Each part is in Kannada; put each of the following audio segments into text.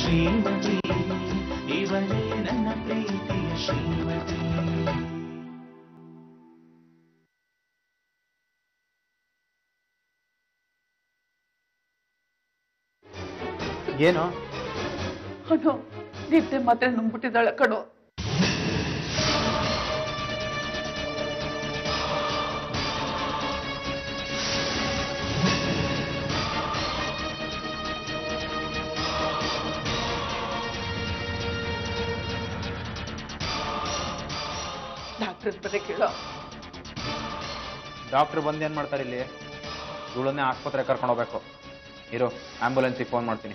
ಶ್ರೀಮತಿ ಇವಳೇ ನನ್ನ ಪ್ರೀತಿಯ ಶ್ರೀಮತಿ ಏನು ಅಣ್ಣು ನಿದ್ದೆ ಮತ್ತೆ ನುಂಗ್ಬಿಟ್ಟಿದ್ದಾಳೆ ಕಣೋ ಡಾಕ್ಟರ್ ಬರೀ ಕೇಳೋ ಡಾಕ್ಟ್ರ್ ಬಂದು ಏನು ಮಾಡ್ತಾರೆ ಇಲ್ಲಿ ಇವಳನ್ನೇ ಆಸ್ಪತ್ರೆಗೆ ಕರ್ಕೊಂಡು ಹೋಗ್ಬೇಕು ಇರು ಆಂಬುಲೆನ್ಸಿಗೆ ಫೋನ್ ಮಾಡ್ತೀನಿ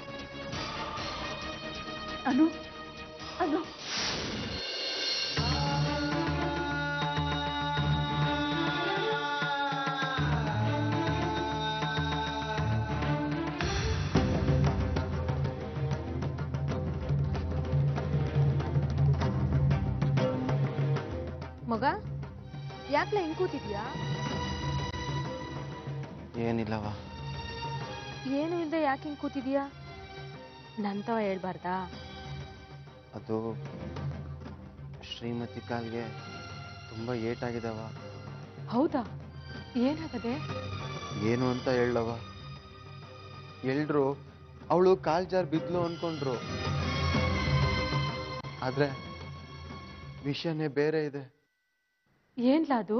ಅನು ಅನು ಮಗ ಯಾಕ್ಲ ಹಿಂಗ್ ಕೂತಿದ್ಯಾ ಏನಿಲ್ಲವ ಏನು ಇಲ್ದೆ ಯಾಕೆ ಹಿಂಗ್ ಕೂತಿದ್ಯಾ ನಂತವ ಹೇಳ್ಬಾರ್ದಾ ಅದು ಶ್ರೀಮತಿ ಕಾಲ್ಗೆ ತುಂಬ ಏಟಾಗಿದವ ಹೌದಾ ಏನಾಗದೆ ಏನು ಅಂತ ಹೇಳವ ಎಲ್ರು ಅವಳು ಕಾಲ್ ಜಾರ್ ಬಿದ್ಲು ಅನ್ಕೊಂಡ್ರು ಆದ್ರೆ ವಿಷಯನೇ ಬೇರೆ ಇದೆ ಏನ್ಲ ಅದು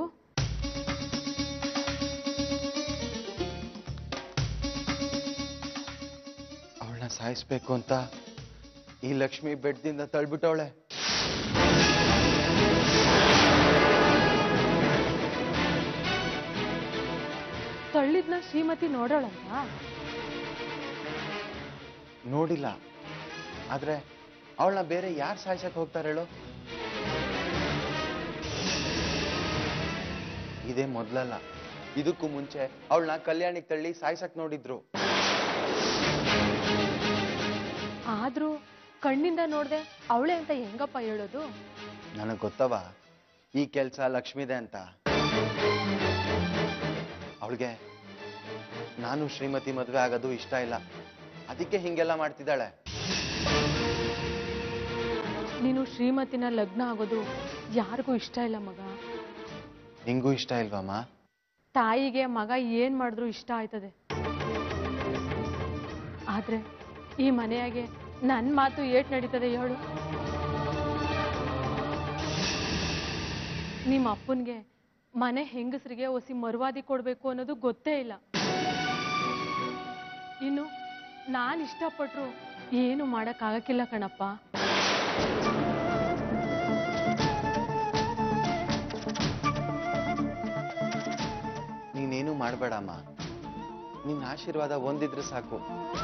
ಅವಳನ್ನ ಸಾಯಿಸ್ಬೇಕು ಅಂತ ಈ ಲಕ್ಷ್ಮಿ ಬೆಡ್ದಿಂದ ತಳ್ಬಿಟ್ಟವಳೆ ತಳ್ಳಿದ್ನ ಶ್ರೀಮತಿ ನೋಡೋಳಂತ ನೋಡಿಲ್ಲ ಆದ್ರೆ ಅವಳನ್ನ ಬೇರೆ ಯಾರು ಸಾಯ್ಸಕ್ ಹೋಗ್ತಾರೆ ಹೇಳು ಇದೇ ಮೊದ್ಲಲ್ಲ ಇದಕ್ಕೂ ಮುಂಚೆ ಅವಳನ್ನ ಕಲ್ಯಾಣಿಗೆ ತಳ್ಳಿ ಸಾಯ್ಸಕ್ ನೋಡಿದ್ರು ಆದ್ರೂ ಕಣ್ಣಿಂದ ನೋಡ್ದೆ ಅವಳೆ ಅಂತ ಹೆಂಗಪ್ಪ ಹೇಳೋದು ನನಗ್ ಗೊತ್ತವ ಈ ಕೆಲ್ಸ ಲಕ್ಷ್ಮಿದೆ ಅಂತ ಅವಳಿಗೆ ನಾನು ಶ್ರೀಮತಿ ಮದ್ವೆ ಆಗೋದು ಇಷ್ಟ ಇಲ್ಲ ಅದಕ್ಕೆ ಹಿಂಗೆಲ್ಲ ಮಾಡ್ತಿದ್ದಾಳೆ ನೀನು ಶ್ರೀಮತಿನ ಲಗ್ನ ಆಗೋದು ಯಾರಿಗೂ ಇಷ್ಟ ಇಲ್ಲ ಮಗ ನಿಂಗೂ ಇಷ್ಟ ಇಲ್ವಮ್ಮ ತಾಯಿಗೆ ಮಗ ಏನ್ ಮಾಡಿದ್ರು ಇಷ್ಟ ಆಯ್ತದೆ ಆದ್ರೆ ಈ ಮನೆಯಾಗೆ ನನ್ ಮಾತು ಏಟ್ ನಡೀತದೆ ಹೇಳು ನಿಮ್ಮ ಅಪ್ಪನ್ಗೆ ಮನೆ ಹೆಂಗಸರಿಗೆ ಒಸಿ ಮರುವಾದಿ ಕೊಡ್ಬೇಕು ಅನ್ನೋದು ಗೊತ್ತೇ ಇಲ್ಲ ಇನ್ನು ನಾನ್ ಇಷ್ಟಪಟ್ರು ಏನು ಮಾಡಕ್ ಆಗಕ್ಕಿಲ್ಲ ಕಣಪ್ಪ ನೀನೇನು ಮಾಡಬೇಡಮ್ಮ ನಿನ್ನ ಆಶೀರ್ವಾದ ಒಂದಿದ್ರೆ ಸಾಕು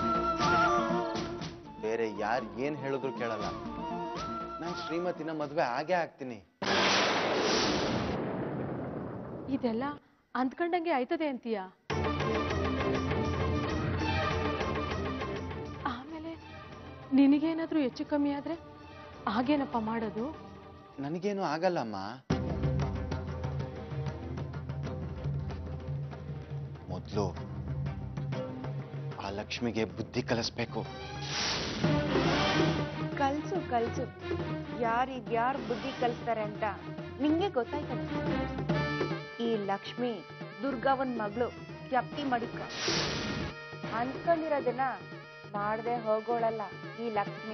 ಬೇರೆ ಯಾರು ಏನ್ ಹೇಳಿದ್ರು ಕೇಳಲ್ಲ ನಾನು ಶ್ರೀಮತಿನ ಮದ್ವೆ ಆಗೇ ಆಗ್ತೀನಿ ಇದೆಲ್ಲ ಅಂದ್ಕೊಂಡಂಗೆ ಆಯ್ತದೆ ಅಂತೀಯ ಆಮೇಲೆ ನಿನಗೇನಾದ್ರೂ ಹೆಚ್ಚು ಕಮ್ಮಿ ಆದ್ರೆ ಆಗೇನಪ್ಪ ಮಾಡೋದು ನನಗೇನು ಆಗಲ್ಲಮ್ಮ ಮೊದಲು ಆ ಲಕ್ಷ್ಮಿಗೆ ಬುದ್ಧಿ ಕಲಿಸ್ಬೇಕು ಕಲ್ಸು ಕಲ್ಸು ಯಾರಿಗೆ ಯಾರು ಬುದ್ಧಿ ಕಲಿಸ್ತಾರೆ ಅಂತ ನಿಂಗೆ ಗೊತ್ತಾಯ್ತದೆ ಈ ಲಕ್ಷ್ಮಿ ದುರ್ಗವನ್ ಮಗಳು ಜಪ್ತಿ ಮಾಡಿಕ ಅನ್ಕೊಂಡಿರೋದನ್ನ ಮಾಡದೆ ಹೋಗೋಳಲ್ಲ ಈ ಲಕ್ಷ್ಮಿ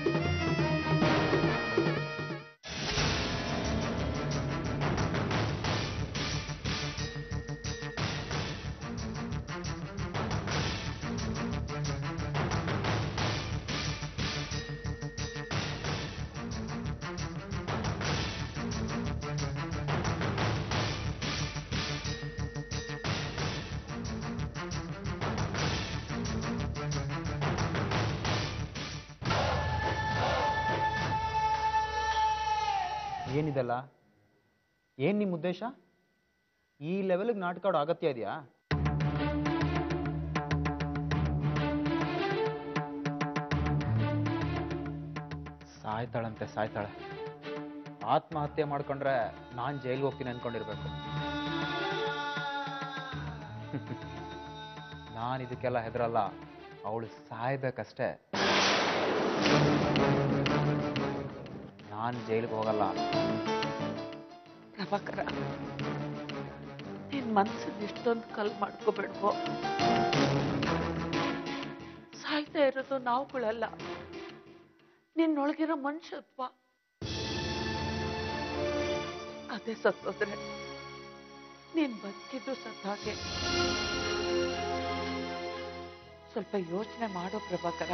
ಏನಿದೆಲ್ಲ ಏನು ನಿಮ್ಮ ಉದ್ದೇಶ ಈ ಲೆವೆಲ್ಗೆ ನಾಟಕ ಆಡೋ ಅಗತ್ಯ ಇದೆಯಾ ಸಾಯ್ತಾಳಂತೆ ಸಾಯ್ತಾಳೆ ಆತ್ಮಹತ್ಯೆ ಮಾಡ್ಕೊಂಡ್ರೆ ನಾನು ಜೈಲ್ಗೆ ಹೋಗ್ತೀನಿ ಅನ್ಕೊಂಡಿರ್ಬೇಕು ನಾನು ಇದಕ್ಕೆಲ್ಲ ಹೆದರಲ್ಲ ಅವಳು ಸಾಯ್ಬೇಕಷ್ಟೇ ನಾನು ಜೈಲಿಗೆ ಹೋಗಲ್ಲ ಪ್ರಭಾಕರ ನಿನ್ ಮನ್ಸನ್ನ ಇಷ್ಟೊಂದು ಕಲ್ ಮಾಡ್ಕೋಬೇಡ್ವೋ ಸಾಯ್ತಾ ಇರೋದು ನಾವುಗಳಲ್ಲ ನಿನ್ನೊಳಗಿರೋ ಮನುಷ್ಯತ್ವ ಅದೇ ಸತ್ತೋದ್ರೆ ನೀನ್ ಬದುಕಿದ್ದು ಸತ್ತ ಹಾಗೆ ಸ್ವಲ್ಪ ಯೋಚನೆ ಮಾಡೋ ಪ್ರಭಾಕರ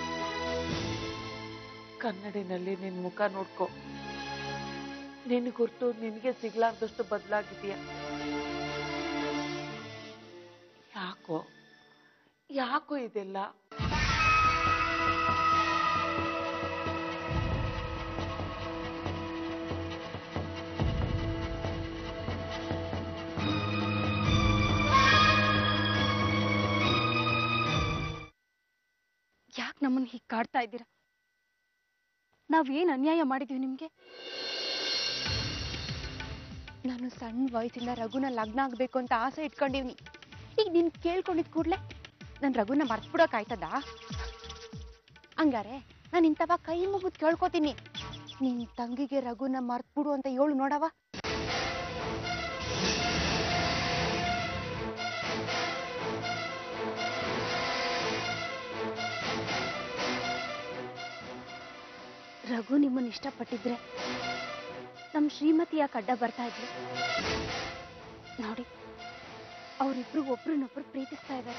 ಕನ್ನಡಿನಲ್ಲಿ ನಿನ್ ಮುಖ ನೋಡ್ಕೊ ನಿನ್ ಗುರ್ತು ನಿನಗೆ ಸಿಗ್ಲಾರ್ದಷ್ಟು ಬದಲಾಗಿದೆಯಾ ಯಾಕೋ ಯಾಕೋ ಇದೆಲ್ಲ ಯಾಕೆ ನಮ್ಮನ್ನ ಹೀಗೆ ಕಾಡ್ತಾ ಇದ್ದೀರಾ ನಾವೇನ್ ಅನ್ಯಾಯ ಮಾಡಿದೀವಿ ನಿಮ್ಗೆ ನಾನು ಸಣ್ಣ ವಯಸ್ಸಿಂದ ರಘುನ ಲಗ್ನ ಆಗ್ಬೇಕು ಅಂತ ಆಸೆ ಇಟ್ಕೊಂಡಿವ್ನಿ ಈಗ ನೀನ್ ಕೇಳ್ಕೊಂಡಿದ್ ಕೂಡ್ಲೆ ನನ್ ರಘುನ ಮರ್ತ್ಬಿಡಕ್ ಆಯ್ತದ ಹಂಗಾರೆ ನಾನು ಇಂಥವ ಕೈ ಮುಗಿದ್ ಕೇಳ್ಕೊತೀನಿ ನಿನ್ ತಂಗಿಗೆ ರಘುನ ಮರ್ತ್ಬಿಡು ಅಂತ ಹೇಳು ನೋಡವ ರಘು ನಿಮ್ಮನ್ನ ಇಷ್ಟಪಟ್ಟಿದ್ರೆ ನಮ್ ಶ್ರೀಮತಿ ಯಾಕೆ ಅಡ್ಡ ಬರ್ತಾ ಇದ್ಲು ನೋಡಿ ಅವರಿಬ್ರು ಒಬ್ರನ್ನೊಬ್ರು ಪ್ರೀತಿಸ್ತಾ ಇದ್ದಾರೆ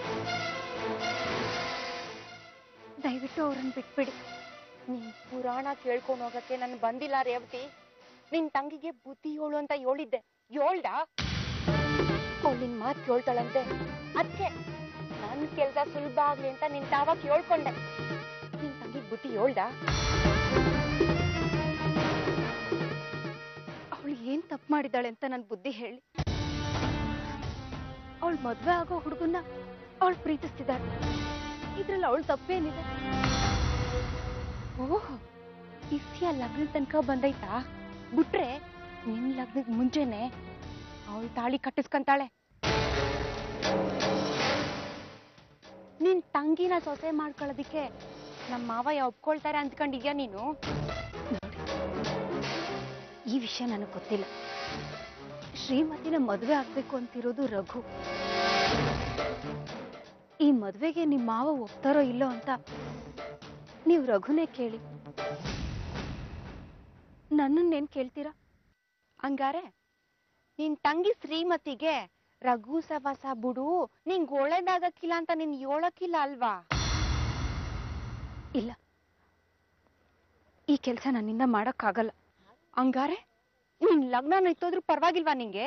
ದಯವಿಟ್ಟು ಅವ್ರನ್ನ ಬಿಟ್ಬಿಡಿ ನಿನ್ ಪುರಾಣ ಕೇಳ್ಕೊಂಡು ಹೋಗಕ್ಕೆ ನಾನು ಬಂದಿಲ್ಲ ರೇವತಿ ನಿನ್ ತಂಗಿಗೆ ಬುದ್ಧಿ ಹೇಳು ಅಂತ ಹೇಳಿದ್ದೆ ಹೇಳ್ದ ಅವ್ಳು ನಿನ್ ಮಾತು ಕೇಳ್ತಾಳಂತೆ ಅದಕ್ಕೆ ನನ್ ಕೆಲ್ಸ ಸುಲಭ ಆಗ್ಲಿ ಅಂತ ನಿನ್ ತಾವ ಕೇಳ್ಕೊಂಡೆ ನಿನ್ ತಂಗಿಗ್ ಬುದ್ಧಿ ಹೇಳ್ದ ಅವಳು ಏನ್ ತಪ್ಪು ಮಾಡಿದಾಳೆ ಅಂತ ನನ್ ಬುದ್ಧಿ ಹೇಳಿ ಅವಳು ಮದ್ವೆ ಆಗೋ ಹುಡುಗನ್ನ ಅವಳು ಪ್ರೀತಿಸ್ತಿದ್ದಾಳೆ ಇದ್ರಲ್ಲಿ ಅವಳು ತಪ್ಪೇನಿದೆ ಓಹ್ ಇಸ್ಯ ಲಗ್ನ ತನಕ ಬಂದೈತಾ ಬಿಟ್ರೆ ನಿನ್ ಲಗ್ನದ ಮುಂಚೆನೆ ಅವಳು ತಾಳಿ ಕಟ್ಟಿಸ್ಕೊಂತಾಳೆ ನಿನ್ ತಂಗಿನ ಸೊಸೆ ಮಾಡ್ಕೊಳ್ಳೋದಿಕ್ಕೆ ನಮ್ಮ ಮಾವಯ್ಯ ಒಪ್ಕೊಳ್ತಾರೆ ಅಂದ್ಕೊಂಡಿದ್ಯಾ ನೀನು ನೋಡಿ ಈ ವಿಷಯ ನನಗೆ ಗೊತ್ತಿಲ್ಲ ಶ್ರೀಮತಿನ ಮದುವೆ ಆಗ್ಬೇಕು ಅಂತಿರೋದು ರಘು ಈ ಮದ್ವೆಗೆ ನಿಮ್ಮ ಮಾವ ಒಪ್ತಾರೋ ಇಲ್ಲೋ ಅಂತ ನೀವು ರಘುನೇ ಕೇಳಿ ನನ್ನನ್ನೇನ್ ಕೇಳ್ತೀರಾ ಹಂಗಾರೆ ನಿನ್ ತಂಗಿ ಶ್ರೀಮತಿಗೆ ರಘು ಸವಾಸ ಬಿಡು ನಿಂಗ್ ಒಳ್ಳೇದಾಗಕ್ಕಿಲ್ಲ ಅಂತ ನಿನ್ ಹೇಳಕ್ಕಿಲ್ಲ ಅಲ್ವಾ ಇಲ್ಲ ಈ ಕೆಲಸ ನನ್ನಿಂದ ಮಾಡಕ್ಕಾಗಲ್ಲ ಹಂಗಾರೆ ನಿನ್ ಲಗ್ನ ನಿಂತೋದ್ರೂ ಪರವಾಗಿಲ್ವಾ ನಿಂಗೆ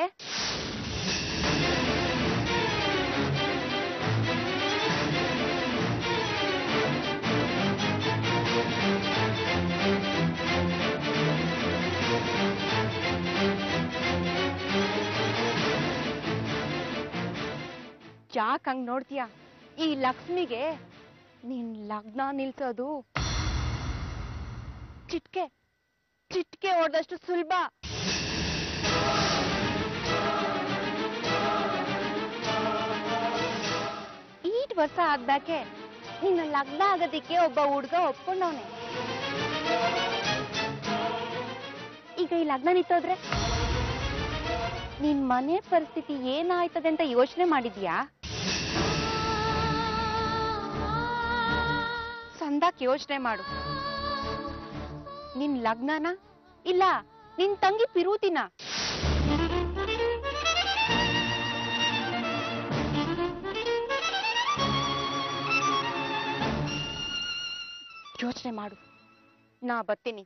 ಯಾಕ್ ಹಂಗ್ ನೋಡ್ತೀಯ ಈ ಲಕ್ಷ್ಮಿಗೆ ನಿನ್ ಲಗ್ನ ನಿಲ್ಸೋದು ಚಿಟ್ಕೆ ಚಿಟ್ಕೆ ಹೊಡೆದಷ್ಟು ಸುಲಭ ಈಟ್ ವರ್ಷ ಆದ್ಮ್ಯಾಕೆ ನಿನ್ನ ಲಗ್ನ ಆಗೋದಿಕ್ಕೆ ಒಬ್ಬ ಹುಡ್ಗ ಒಪ್ಕೊಂಡವನೆ ಈಗ ಈ ಲಗ್ನ ನಿಂತೋದ್ರೆ ನಿನ್ ಮನೆ ಪರಿಸ್ಥಿತಿ ಏನಾಯ್ತದೆ ಅಂತ ಯೋಚನೆ ಮಾಡಿದ್ಯಾ ಸಂದಾಕ್ ಯೋಚನೆ ಮಾಡು ನಿನ್ ಲಗ್ನನ ಇಲ್ಲ ನಿನ್ ತಂಗಿ ಪಿರೂತಿನ ಯೋಚನೆ ಮಾಡು ನಾ ಬರ್ತೀನಿ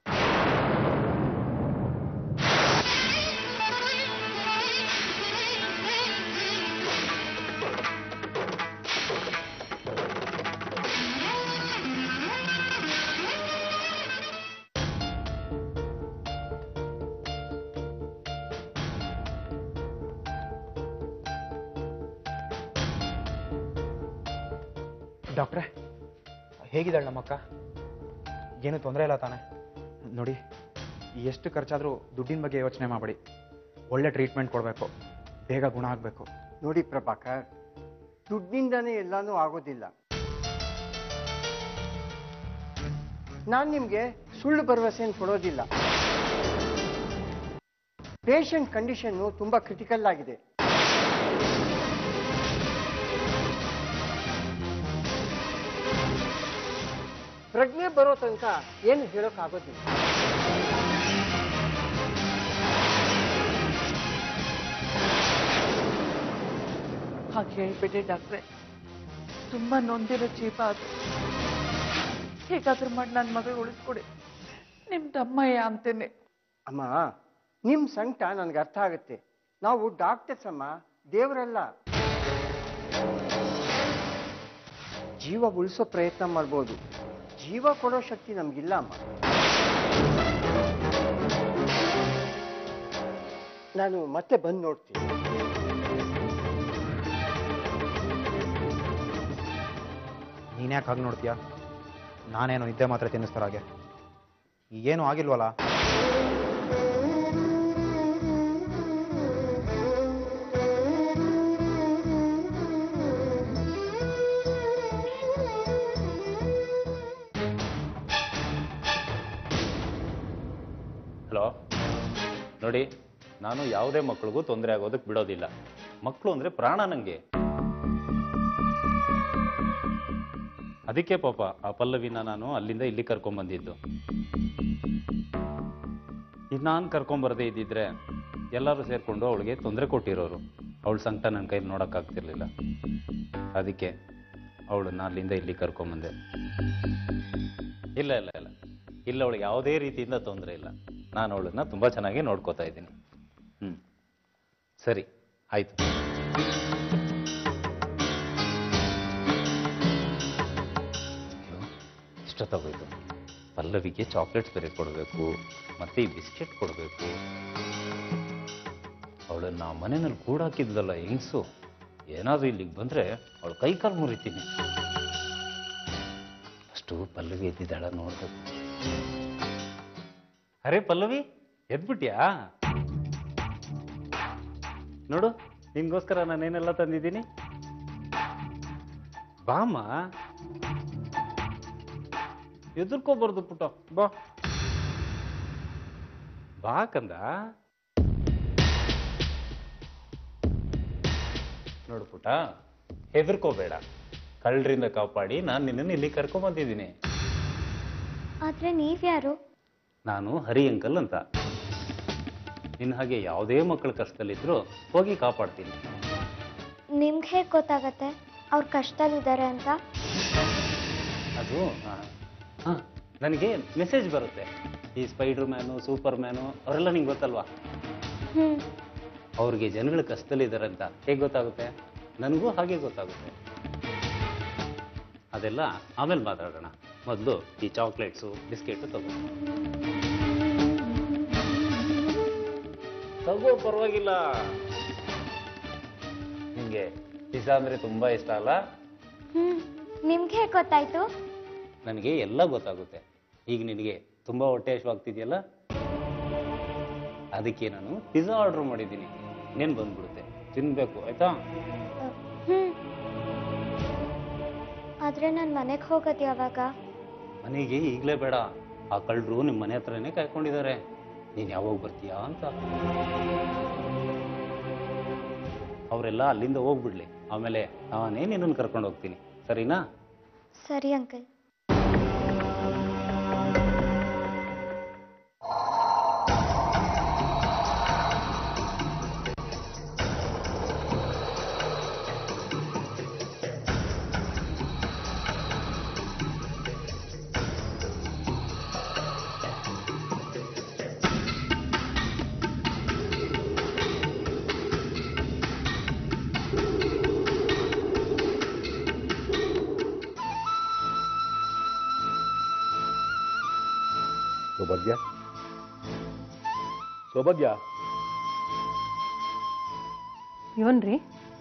ಡಾಕ್ಟ್ರೆ ಹೇಗಿದ್ದಾಳೆ ನಮ್ಮಕ್ಕ ಏನು ತೊಂದರೆ ಇಲ್ಲ ತಾನೆ ನೋಡಿ ಎಷ್ಟು ಖರ್ಚಾದರೂ ದುಡ್ಡಿನ ಬಗ್ಗೆ ಯೋಚನೆ ಮಾಡಬೇಡಿ ಒಳ್ಳೆ ಟ್ರೀಟ್ಮೆಂಟ್ ಕೊಡಬೇಕು ಬೇಗ ಗುಣ ಆಗಬೇಕು ನೋಡಿ ಪ್ರಭಾಕರ್ ದುಡ್ಡಿಂದನೇ ಎಲ್ಲಾನು ಆಗೋದಿಲ್ಲ ನಾನು ನಿಮಗೆ ಸುಳ್ಳು ಭರವಸೆಯನ್ನು ಕೊಡೋದಿಲ್ಲ ಪೇಷಂಟ್ ಕಂಡೀಷನ್ನು ತುಂಬಾ ಕ್ರಿಟಿಕಲ್ ಆಗಿದೆ ಪ್ರಜ್ಞೆ ಬರೋ ತನಕ ಏನು ಹೇಳೋಕ್ಕಾಗೋದಿಲ್ಲ ಹಾಗೆ ಹೇಳ್ಬೇಡಿ ಡಾಕ್ಟ್ರೆ ತುಂಬಾ ನೊಂದಿರೋ ಜೀವ ಅದು ಹೇಗಾದ್ರೂ ಮಾಡಿ ನನ್ನ ಮಗಳು ಉಳಿಸ್ಕೊಡಿ ನಿಮ್ ತಮ್ಮಯ್ಯ ಅಂತೇನೆ ಅಮ್ಮ ನಿಮ್ ಸಂಕಟ ನನಗೆ ಅರ್ಥ ಆಗುತ್ತೆ ನಾವು ಡಾಕ್ಟರ್ಸ್ ಅಮ್ಮ ದೇವರಲ್ಲ ಜೀವ ಉಳಿಸೋ ಪ್ರಯತ್ನ ಮಾಡ್ಬೋದು ಜೀವ ಕೊಡೋ ಶಕ್ತಿ ನಮ್ಗಿಲ್ಲ ಅಮ್ಮ ನಾನು ಮತ್ತೆ ಬಂದು ನೋಡ್ತೀನಿ ನೀನ್ಯಾಕೆ ಹಾಗೆ ನೋಡ್ತೀಯಾ ನಾನೇನು ನಿದ್ದೆ ಮಾತ್ರ ತಿನ್ನಿಸ್ತಾರ ಹಾಗೆ ಈಗೇನು ಆಗಿಲ್ವಲ್ಲ ಹಲೋ ನೋಡಿ ನಾನು ಯಾವುದೇ ಮಕ್ಳಿಗೂ ತೊಂದರೆ ಆಗೋದಕ್ಕೆ ಬಿಡೋದಿಲ್ಲ ಮಕ್ಕಳು ಅಂದರೆ ಪ್ರಾಣ ನನಗೆ ಅದಕ್ಕೆ ಪಾಪ ಆ ಪಲ್ಲವಿನ ನಾನು ಅಲ್ಲಿಂದ ಇಲ್ಲಿ ಕರ್ಕೊಂಬಂದಿದ್ದು ಇದು ನಾನು ಕರ್ಕೊಂಬರದೇ ಇದ್ದಿದ್ರೆ ಎಲ್ಲರೂ ಸೇರಿಕೊಂಡು ಅವಳಿಗೆ ತೊಂದರೆ ಕೊಟ್ಟಿರೋರು ಅವಳ ಸಂಕಟ ನನ್ನ ಕೈಲಿ ನೋಡೋಕ್ಕಾಗ್ತಿರ್ಲಿಲ್ಲ ಅದಕ್ಕೆ ಅವಳನ್ನ ಅಲ್ಲಿಂದ ಇಲ್ಲಿ ಕರ್ಕೊಂಬಂದೆ ಇಲ್ಲ ಇಲ್ಲ ಇಲ್ಲ ಇಲ್ಲ ಅವಳಿಗೆ ಯಾವುದೇ ರೀತಿಯಿಂದ ತೊಂದರೆ ಇಲ್ಲ ನಾನು ಅವಳನ್ನ ತುಂಬ ಚೆನ್ನಾಗಿ ನೋಡ್ಕೋತಾ ಇದ್ದೀನಿ ಹ್ಞೂ ಸರಿ ಆಯಿತು ಇಷ್ಟೊತ್ತಾಗೋಯ್ತು ಪಲ್ಲವಿಗೆ ಚಾಕ್ಲೇಟ್ಸ್ ಬೇರೆ ಕೊಡಬೇಕು ಮತ್ತೆ ಈ ಬಿಸ್ಕೆಟ್ ಕೊಡಬೇಕು ಅವಳನ್ನ ಮನೆಯಲ್ಲಿ ಕೂಡಾಕಿದ್ಲಲ್ಲ ಹೆಂಗ್ಸು ಏನಾದರೂ ಇಲ್ಲಿಗೆ ಬಂದರೆ ಅವಳು ಕೈ ಕಾಲು ಮುರಿತೀನಿ ಅಷ್ಟು ಪಲ್ಲವಿ ಎದ್ದಿದ್ದಾಳ ನೋಡ್ಬೇಕು ಅರೆ ಪಲ್ಲವಿ ಎದ್ಬಿಟ್ಯಾ ನೋಡು ನಿನ್ಗೋಸ್ಕರ ನಾನೇನೆಲ್ಲ ತಂದಿದ್ದೀನಿ ಬಾಮ್ಮ ಎದುರ್ಕೋಬಾರ್ದು ಪುಟ್ಟ ಬಾ ಬಾ ಕಂದ ನೋಡು ಪುಟ್ಟ ಹೆದರ್ಕೋಬೇಡ ಕಳ್ಳರಿಂದ ಕಾಪಾಡಿ ನಾನು ನಿನ್ನನ್ನು ಇಲ್ಲಿ ಕರ್ಕೊಂಬಂದಿದ್ದೀನಿ ಆದ್ರೆ ನೀವ್ಯಾರು ನಾನು ಹರಿ ಅಂಕಲ್ ಅಂತ ನಿನ್ನ ಹಾಗೆ ಯಾವುದೇ ಮಕ್ಕಳ ಕಷ್ಟದಲ್ಲಿದ್ರೂ ಹೋಗಿ ಕಾಪಾಡ್ತೀನಿ ನಿಮ್ಗೆ ಹೇಗೆ ಗೊತ್ತಾಗತ್ತೆ ಅವ್ರು ಕಷ್ಟದಲ್ಲಿದ್ದಾರೆ ಅಂತ ಅದು ಹಾಂ ನನಗೆ ಮೆಸೇಜ್ ಬರುತ್ತೆ ಈ ಸ್ಪೈಡರ್ ಮ್ಯಾನು ಸೂಪರ್ ಮ್ಯಾನು ಅವರೆಲ್ಲ ನಿಂಗೆ ಗೊತ್ತಲ್ವಾ ಹ್ಮ್ ಅವ್ರಿಗೆ ಜನಗಳು ಕಷ್ಟದಲ್ಲಿದ್ದಾರೆ ಅಂತ ಹೇಗೆ ಗೊತ್ತಾಗುತ್ತೆ ನನಗೂ ಹಾಗೆ ಗೊತ್ತಾಗುತ್ತೆ ಅದೆಲ್ಲ ಆಮೇಲೆ ಮಾತಾಡೋಣ ಮೊದಲು ಈ ಚಾಕ್ಲೇಟ್ಸು ಬಿಸ್ಕೆಟು ತಗೋ ತಗೋ ಪರವಾಗಿಲ್ಲ ನಿಮಗೆ ಪಿಜ್ಜಾ ಅಂದರೆ ತುಂಬ ಇಷ್ಟ ಅಲ್ಲ ಹ್ಮ್ ನಿಮ್ಗೆ ಹೇಗೆ ಗೊತ್ತಾಯ್ತು ನನಗೆ ಎಲ್ಲ ಗೊತ್ತಾಗುತ್ತೆ ಈಗ ನಿನಗೆ ತುಂಬ ಹೊಟ್ಟೆ ಹಶ್ವಾಗ್ತಿದೆಯಲ್ಲ ಅದಕ್ಕೆ ನಾನು ಪಿಜ್ಜಾ ಆರ್ಡರ್ ಮಾಡಿದ್ದೀನಿ ಇನ್ನೇನು ಬಂದ್ಬಿಡುತ್ತೆ ತಿನ್ಬೇಕು ಆಯ್ತಾ ಹ್ಮ್ ಆದ್ರೆ ನಾನು ಮನೆಗೆ ಹೋಗೋದು ಯಾವಾಗ ಮನೆಗೆ ಈಗಲೇ ಬೇಡ ಆ ಕಳ್ಳರು ನಿಮ್ಮ ಮನೆ ಹತ್ರನೇ ಕಾಯ್ಕೊಂಡಿದ್ದಾರೆ ನೀನು ಯಾವಾಗ ಬರ್ತೀಯಾ ಅಂತ ಅವರೆಲ್ಲ ಅಲ್ಲಿಂದ ಹೋಗ್ಬಿಡ್ಲಿ ಆಮೇಲೆ ನಾನೇ ನಿನ್ನನ್ನು ಕರ್ಕೊಂಡು ಹೋಗ್ತೀನಿ ಸರಿನಾ ಸರಿ ಅಂಕಲ್ ಸೌಭಾಗ್ಯ ಸೌಭಾಗ್ಯ ಇವನ್ರಿ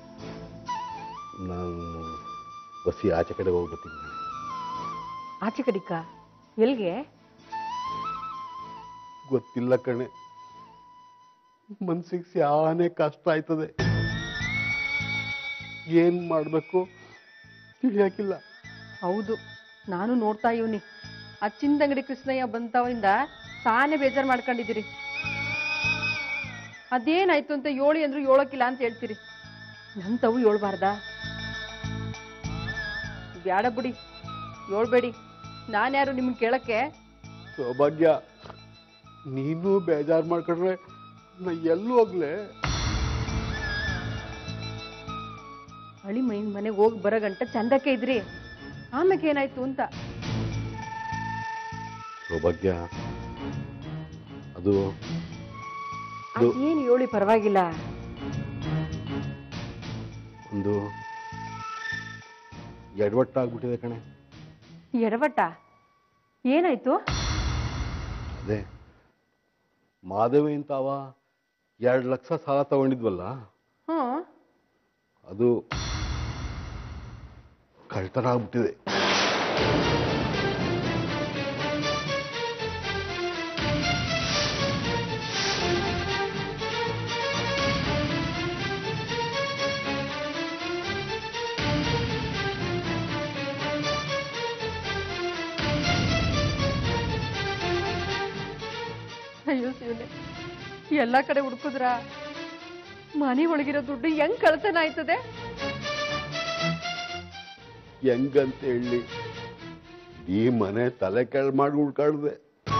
ನಾನು ಬಸ್ಸಿ ಆಚೆ ಕಡೆ ಹೋಗ್ಬರ್ತೀನಿ ಆಚೆ ಕಡಿಕ ಎಲ್ಗೆ ಗೊತ್ತಿಲ್ಲ ಕಣೆ ಮನ್ಸಿಗೆ ಸ್ಯಾನೆ ಕಷ್ಟ ಆಯ್ತದೆ ಏನ್ ಮಾಡ್ಬೇಕು ತಿಳಿಯಾಕಿಲ್ಲ ಹೌದು ನಾನು ನೋಡ್ತಾ ಇವನಿ ಆ ಚಿಂದಂಗಡಿ ಕೃಷ್ಣಯ್ಯ ಬಂತವಿಂದ ತಾನೇ ಬೇಜಾರು ಮಾಡ್ಕೊಂಡಿದ್ದೀರಿ ಅದೇನಾಯ್ತು ಅಂತ ಏಳಿ ಅಂದ್ರು ಏಳಕ್ಕಿಲ್ಲ ಅಂತ ಹೇಳ್ತೀರಿ ನನ್ ತಾವು ಏಳ್ಬಾರ್ದಾ ಬ್ಯಾಡ ಬಿಡಿ ಏಳ್ಬೇಡಿ ನಾನ್ಯಾರು ನಿಮ್ಗೆ ಕೇಳಕ್ಕೆ ಸೌಭಾಗ್ಯ ನೀನು ಬೇಜಾರು ಮಾಡ್ಕೊಂಡ್ರೆ ನಾ ಎಲ್ಲೂ ಹೋಗ್ಲೆ ಹಳಿ ಮೈ ಮನೆಗೆ ಹೋಗಿ ಬರೋ ಗಂಟ ಚಂದಕ್ಕೆ ಇದ್ರಿ ಆಮೇಲೆ ಏನಾಯ್ತು ಅಂತ ಸೌಭಾಗ್ಯ ಅದು ಅದು ಅದೇನು ಹೇಳಿ ಪರವಾಗಿಲ್ಲ ಒಂದು ಎಡವಟ್ಟಾಗ್ಬಿಟ್ಟಿದೆ ಕಣೆ ಎಡವಟ್ಟ ಏನಾಯ್ತು ಅದೇ ಮಾಧವಿ ಅಂತಾವ ಎರಡು ಲಕ್ಷ ಸಾಲ ತಗೊಂಡಿದ್ವಲ್ಲ ಹ್ಮ್ ಅದು ಕಳ್ತನ ಆಗ್ಬಿಟ್ಟಿದೆ ಅಯ್ಯೋ ಶಿವನೆ ಎಲ್ಲ ಕಡೆ ಹುಡುಕುದ್ರ ಮನೆ ಒಳಗಿರೋ ದುಡ್ಡು ಹೆಂಗ್ ಕಳ್ತನ ಆಯ್ತದೆ ಹೆಂಗಂತ ಹೇಳಿ ಈ ಮನೆ ತಲೆ ಕೆಳ್ ಮಾಡಿ ಹುಡ್ಕಾಡ್ದೆ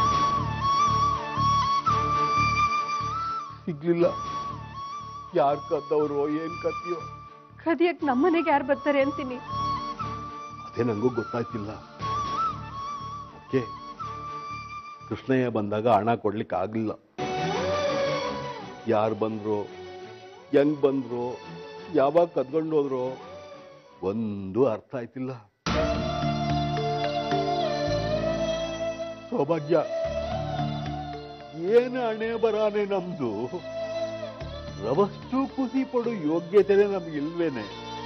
ಸಿಗ್ಲಿಲ್ಲ ಯಾರ್ ಕದ್ದವ್ರೋ ಏನ್ ಕತ್ತಿಯೋ ಕದಿಯಕ್ ನಮ್ಮನೆಗೆ ಯಾರು ಬರ್ತಾರೆ ಅಂತೀನಿ ಅದೇ ನಂಗೂ ಗೊತ್ತಾಯ್ತಿಲ್ಲ ಅದಕ್ಕೆ ಕೃಷ್ಣಯ್ಯ ಬಂದಾಗ ಹಣ ಕೊಡ್ಲಿಕ್ಕೆ ಆಗ್ಲಿಲ್ಲ ಯಾರು ಬಂದ್ರು ಹೆಂಗ್ ಬಂದ್ರು ಯಾವಾಗ ಕದ್ಕೊಂಡು ಹೋದ್ರು ಒಂದು ಅರ್ಥ ಆಯ್ತಿಲ್ಲ ಸೌಭಾಗ್ಯ ಏನು ಹಣೆ ಬರಾನೆ ನಮ್ದು ರವಷ್ಟು ಖುಷಿ ಪಡೋ ಯೋಗ್ಯತೆನೆ ನಮ್ಗಿಲ್ವೇನೆ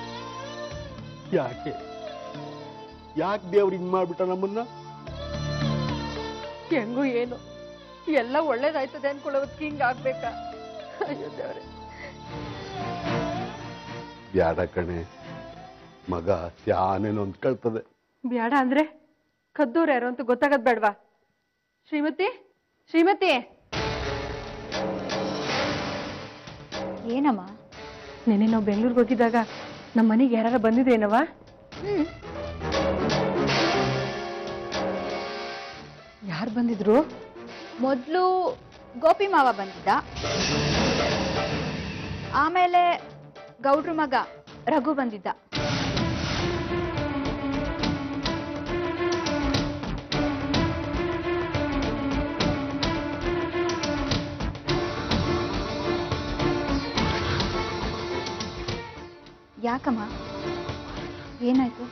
ಯಾಕೆ ಯಾಕೆ ದೇವ್ರು ಹಿಂಗ್ ಮಾಡ್ಬಿಟ್ಟ ನಮ್ಮನ್ನ ಹೆಂಗೋ ಏನು ಎಲ್ಲ ಒಳ್ಳೇದಾಯ್ತದೆ ಅನ್ಕೊಳ್ಳೋದಕ್ಕೆ ಹಿಂಗ ಆಗ್ಬೇಕಾ ಅಯ್ಯೋ ದೇವ್ರೆ ಬ್ಯಾಡ ಕಣೆ ಮಗ ಸ್ಯಾನೆ ನೊಂದ್ಕೊಳ್ತದೆ ಬ್ಯಾಡ ಅಂದ್ರೆ ಕದ್ದೋರು ಯಾರು ಅಂತ ಗೊತ್ತಾಗದ್ ಬೇಡ್ವಾ ಶ್ರೀಮತಿ ಶ್ರೀಮತಿ ಏನಮ್ಮ ನೆನೆ ನಾವು ಬೆಂಗಳೂರಿಗೆ ಹೋಗಿದ್ದಾಗ ನಮ್ಮ ಮನೆಗೆ ಯಾರು ಬಂದಿದ್ದೇನವ ಹ್ಮ್ ಯಾರು ಬಂದಿದ್ರು ಮೊದಲು ಗೋಪಿ ಮಾವ ಬಂದಿದ್ದ ಆಮೇಲೆ ಗೌಡ್ರ ಮಗ ರಘು ಬಂದಿದ್ದ ಯಾಕಮ್ಮ ಏನಾಯ್ತು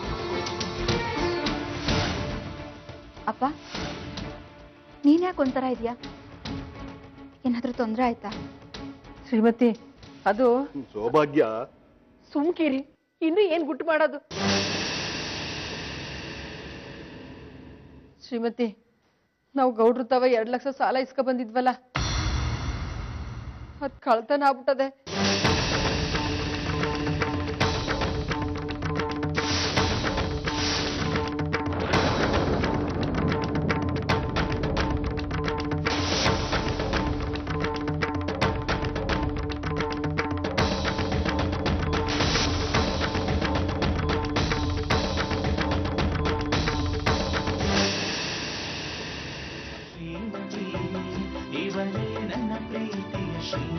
ಅಪ್ಪ ನೀನ್ ಯಾಕೆ ಒಂಥರ ಇದೆಯಾ ಏನಾದ್ರೂ ತೊಂದರೆ ಆಯ್ತಾ ಶ್ರೀಮತಿ ಅದು ಸೌಭಾಗ್ಯ ಸುಮ್ಕಿರಿ ಇನ್ನು ಏನ್ ಗುಟ್ಟು ಮಾಡೋದು ಶ್ರೀಮತಿ ನಾವು ಗೌಡ್ರು ತವ ಎರಡ್ ಲಕ್ಷ ಸಾಲ ಇಸ್ಕ ಬಂದಿದ್ವಲ್ಲ ಅದ್ ಕಳ್ತನ ಆಗ್ಬಿಟ್ಟದೆ ಶ್ರೀಮತಿ ಇವಳೇ ನನ್ನ ಪ್ರೀತಿಯ ಶ್ರೀಮತಿ